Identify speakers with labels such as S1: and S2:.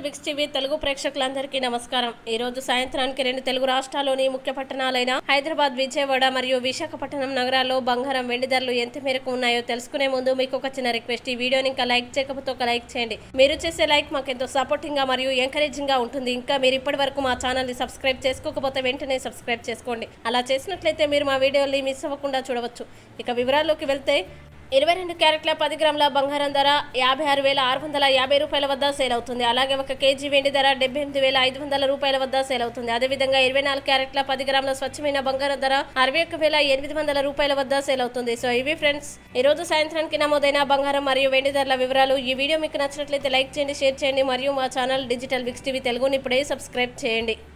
S1: Vicks TV Telugu ప్రేక్షకులందరికీ నమస్కారం ఈ రోజు సాయంత్రానికి రెండు తెలుగు రాష్ట్రాల్లోని ముఖ్య పట్టణాలైన హైదరాబాద్ విజయవాడ మరియు విశాఖపట్నం నగరాల్లో బంగారం వెండి ధరలు ఎంత మేరకు ఉన్నాయో తెలుసుకునే ముందు మీకు ఒక చిన్న రిక్వెస్ట్ ఈ వీడియోని ఇంకా లైక్ చేయకపోతే ఒక లైక్ చేయండి మీరు చేసే లైక్ మాకు ఎంతో సపోర్టింగ్ గా మరియు ఎంకరేజింగ్ గా ఉంటుంది ఇంకా మీరు ఇప్పటి వరకు మా ఛానల్ ని సబ్స్క్రైబ్ చేసుకోకపోతే వెంటనే సబ్స్క్రైబ్ చేసుకోండి అలా చేసినట్లయితే మీరు మా వీడియోని మిస్ అవ్వకుండా చూడవచ్చు ఇక వివరాల్లోకి వెళ్తే ఇరవై రెండు క్యారెట్ల పది గ్రాముల బంగారం ధర యాభై ఆరు వేల ఆరు వందల యాభై రూపాయల వద్ద సేల్ అవుతుంది అలాగే ఒక కేజీ వెండి ధర డెబ్బై ఎనిమిది వేల ఐదు వందల రూపాయల వద్ద సేల్ అవుతుంది అదేవిధంగా ఇరవై నాలుగు క్యారెట్ల పది గ్రాముల స్వచ్ఛమైన బంగారం ధర అరవై ఒక్క వేల ఎనిమిది వందల రూపాయల వద్ద సేల్ అవుతుంది సో ఇవి ఫ్రెండ్స్ ఈ రోజు సాయంత్రానికి నమోదైన బంగారం మరియు వెండి ధరల వివరాలు ఈ వీడియో మీకు నచ్చినట్లయితే లైక్ చేయండి షేర్ చేయండి మరియు మా ఛానల్ డిజిటల్ విక్స్ టీవీ తెలుగుని ఇప్పుడే సబ్స్క్రైబ్ చేయండి